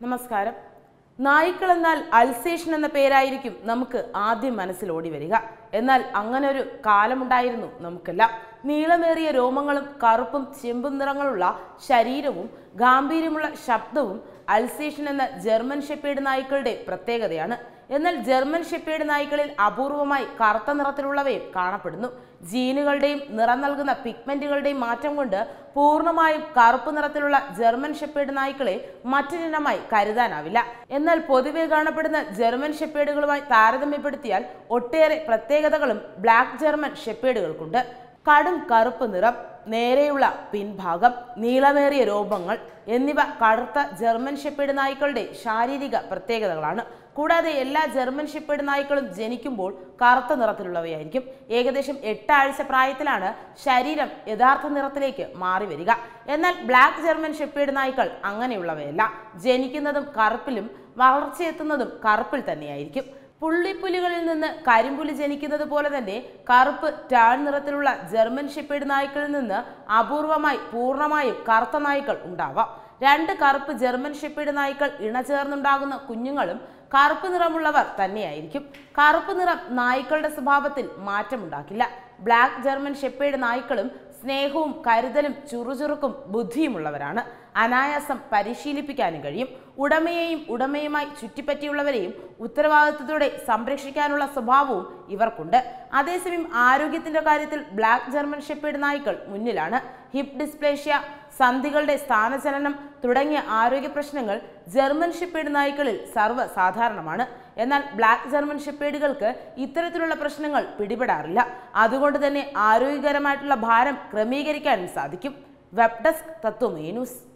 നമസ്കാരം നായ്ക്കൾ എന്നാൽ അൽസേഷൻ എന്ന പേരായിരിക്കും നമുക്ക് ആദ്യം മനസ്സിൽ ഓടി വരിക എന്നാൽ അങ്ങനെ ഒരു കാലമുണ്ടായിരുന്നു നമുക്കെല്ലാം നീളമേറിയ രോമങ്ങളും കറുപ്പും ചെമ്പും നിറങ്ങളുള്ള ശരീരവും ഗാംഭീര്യമുള്ള ശബ്ദവും അൽസേഷൻ എന്ന ജർമ്മൻ ഷെപ്പേഡ് നായ്ക്കളുടെ പ്രത്യേകതയാണ് എന്നാൽ ജർമ്മൻ ഷെപ്പേഡ് നായ്ക്കളിൽ അപൂർവമായി കറുത്ത നിറത്തിലുള്ളവയും കാണപ്പെടുന്നു ജീനുകളുടെയും നിറം നൽകുന്ന പിഗ്മെന്റുകളുടെയും മാറ്റം കൊണ്ട് പൂർണ്ണമായും കറുപ്പ് നിറത്തിലുള്ള ജർമ്മൻ ഷെപ്പേഡ് നായ്ക്കളെ മറ്റൊരിനമായി കരുതാനാവില്ല എന്നാൽ പൊതുവെ കാണപ്പെടുന്ന ജർമ്മൻ ഷെപ്പേഡുകളുമായി താരതമ്യപ്പെടുത്തിയാൽ ഒട്ടേറെ പ്രത്യേകതകളും ബ്ലാക്ക് ജർമ്മൻ ഷെപ്പേഡുകൾക്കുണ്ട് കടും കറുപ്പ് നിറം നേരെയുള്ള പിൻഭാഗം നീളമേറിയ രോമങ്ങൾ എന്നിവ കറുത്ത ജർമ്മൻ ഷെപ്പേഡ് നായ്ക്കളുടെ ശാരീരിക പ്രത്യേകതകളാണ് കൂടാതെ എല്ലാ ജർമ്മൻ ഷെപ്പേഡ് നായ്ക്കളും ജനിക്കുമ്പോൾ കറുത്ത നിറത്തിലുള്ളവയായിരിക്കും ഏകദേശം എട്ടാഴ്ച പ്രായത്തിലാണ് ശരീരം യഥാർത്ഥ നിറത്തിലേക്ക് മാറി വരിക എന്നാൽ ബ്ലാക്ക് ജർമ്മൻ ഷെപ്പേഡ് നായ്ക്കൾ അങ്ങനെയുള്ളവയല്ല ജനിക്കുന്നതും കറുപ്പിലും വളർച്ചയെത്തുന്നതും കറുപ്പിൽ തന്നെയായിരിക്കും പുള്ളിപ്പുലികളിൽ നിന്ന് കരിമ്പുലി ജനിക്കുന്നത് പോലെ തന്നെ കറുപ്പ് ടാൻ നിറത്തിലുള്ള ജർമ്മൻ ഷെപ്പേഡ് നായ്ക്കളിൽ നിന്ന് അപൂർവമായി പൂർണ്ണമായും കറുത്ത നായ്ക്കൾ ഉണ്ടാവാം രണ്ട് കറുപ്പ് ജർമ്മൻ ഷെപ്പേഡ് നായ്ക്കൾ ഇണചേർന്നുണ്ടാകുന്ന കുഞ്ഞുങ്ങളും കറുപ്പ് നിറമുള്ളവർ തന്നെയായിരിക്കും കറുപ്പ് നിറം നായ്ക്കളുടെ സ്വഭാവത്തിൽ മാറ്റമുണ്ടാക്കില്ല ബ്ലാക്ക് ജർമ്മൻ ഷെപ്പേഡ് നായ്ക്കളും സ്നേഹവും കരുതലും ചുറുചുറുക്കും ബുദ്ധിയുമുള്ളവരാണ് അനായാസം പരിശീലിപ്പിക്കാനും കഴിയും ഉടമയെയും ഉടമയുമായി ചുറ്റിപ്പറ്റിയുള്ളവരെയും ഉത്തരവാദിത്വത്തോടെ സംരക്ഷിക്കാനുള്ള സ്വഭാവവും ഇവർക്കുണ്ട് അതേസമയം ആരോഗ്യത്തിന്റെ കാര്യത്തിൽ ബ്ലാക്ക് ജർമ്മൻ ഷെപ്പേഡ് നായ്ക്കൾ മുന്നിലാണ് ഹിപ്പ് ഡിസ്പ്ലേഷ്യ സന്ധികളുടെ സ്ഥാനചലനം തുടങ്ങിയ ആരോഗ്യ പ്രശ്നങ്ങൾ ജർമ്മൻ ഷെപ്പേഡ് നായ്ക്കളിൽ സർവ്വസാധാരണമാണ് എന്നാൽ ബ്ലാക്ക് ജർമ്മൻ ഷെപ്പേഡുകൾക്ക് ഇത്തരത്തിലുള്ള പ്രശ്നങ്ങൾ പിടിപെടാറില്ല അതുകൊണ്ട് തന്നെ ആരോഗ്യകരമായിട്ടുള്ള ഭാരം ക്രമീകരിക്കാനും സാധിക്കും വെബ് ഡെസ്ക് തത്വമേ ന്യൂസ്